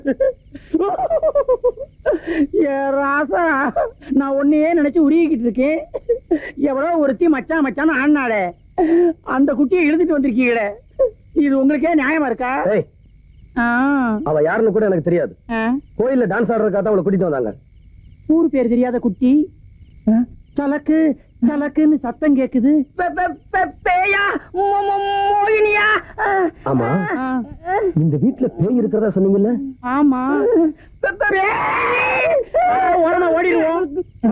ஏ ராசா நான் ஒன்னையே நினைச்சு உருகிக்கிட்டு இருக்கேன் எவ்வளவு ஒருத்தி மச்சான் மச்சான் ஆனாடே அந்த குட்டியை இழுத்துட்டு வந்திருக்கீங்களே இது உங்களுக்கே நியாயமா இருக்கா ஏய் ஆ, அவ யாருன்னு கூட எனக்கு தெரியாது ஆ. கோயில்ல டான்ஸ் ஆடுறதுக்காக தான் அவளை கூட்டிட்டு வந்தாங்க ஊர் பேர் தெரியாத குட்டி சலக்கு சலக்குன்னு சத்தம் கேக்குது பேயா மோகினியா ஆமா ஆ, இந்த வீட்டுல பேய் இருக்கிறதா சொன்னீங்கல்ல ஆமா உடனே ஓடிடுவோம்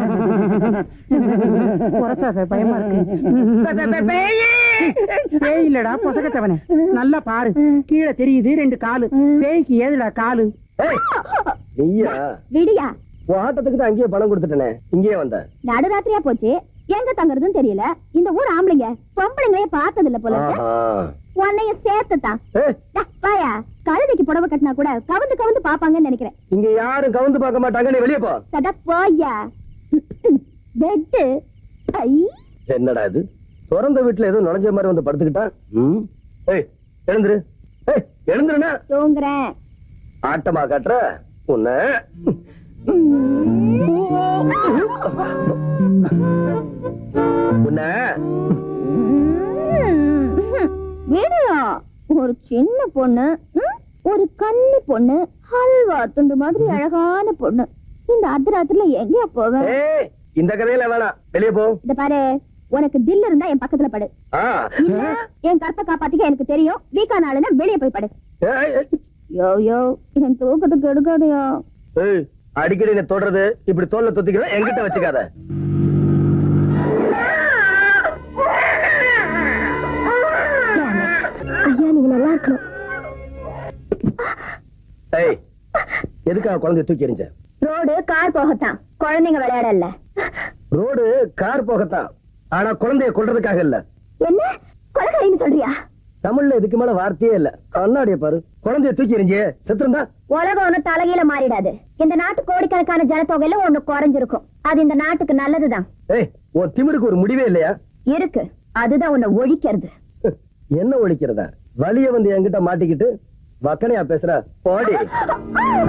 குறைச்சாத, பயமா இருக்கு பேய் இல்லடா பொசக்கத்தவனே நல்லா பாரு கீழே தெரியுது ரெண்டு காலு பேய்க்கு ஏதுடா காலு ஏய், நீயா விடியா உன் ஆட்டத்துக்கு தான் அங்கேயே பணம் கொடுத்துட்டேனே இங்கேயே வந்த நடுராத்திரியா போச்சு எங்க தங்குறதுன்னு தெரியல இந்த ஊர் ஆம்பளைங்க பொம்பளைங்களே பார்த்தது இல்ல போல இருக்கு. ஆஹா. உன்னையும் சேர்த்துதான் ஏய், டா, வாயா கழுதைக்கு புடவை கட்டினா கூட கவுந்து கவுந்து பாப்பாங்கன்னு நினைக்கிறேன் இங்க யாரும் கவுந்து பார்க்க மாட்டாங்க நீ வெளியே போ சடா போயா பெட்டு ஐ என்னடா இது திறந்த வீட்டுல ஏதோ நுழைஞ்ச மாதிரி வந்து படுத்துக்கிட்டான் ம். ஏய் எழுந்துரு ஏய் எழுந்துருனா தூங்குறேன் ஆட்டமா காட்டுற உன்ன உன்ன வீடியோ ஒரு சின்ன பொண்ணு ம், ஒரு கன்னி பொண்ணு ஹல்வா துண்டு மாதிரி அழகான பொண்ணு இந்த அர்த்தராத்திரில எங்கேயா போவேன் ஏய் இந்த கதையில வேணாம் வெளியே போ இத பாரு உனக்கு தில் இருந்தா என் பக்கத்துல படு ஆ. இல்ல என் கற்பை காப்பாத்திக்க எனக்கு தெரியும் வீக்கா நாளுன்னா வெளியே போய் படு ஏய், ஏய். யோ யோ என் தூக்கத்துக்கு எடுக்காதயா ஏய், அடிக்கடி நீ தொடுறது இப்படி தோல்ல தொத்திக்கிறத என்கிட்ட வச்சுக்காத ஐயா நீங்க நல்லா இருக்கணும் ஏய் எதுக்காக குழந்தைய தூக்கி எறிஞ்ச ரோடு கார் போகத்தான் குழந்தைங்க விளையாடல ரோடு கார் போகத்தான் ஆனா குழந்தைய கொல்றதுக்காக இல்ல என்ன கொலைக்காரின்னு சொல்றியா தமிழ்ல இதுக்கு மேல வார்த்தையே இல்ல கண்ணாடிய பாரு குழந்தைய தூக்கி எறிஞ்சியே செத்துருந்தா உலகம் ஒண்ணு தலைகீழ மாறிடாது இந்த நாட்டு கோடிக்கணக்கான ஜனத்தொகையில ஒண்ணு குறைஞ்சிருக்கும் அது இந்த நாட்டுக்கு நல்லதுதான் ஏய் உன் திமிருக்கு ஒரு முடிவே இல்லையா இருக்கு அதுதான் உன்னை ஒழிக்கிறது என்ன ஒழிக்கிறதா வலிய வந்து என்கிட்ட மாட்டிக்கிட்டு வக்கனையா பேசுற போடி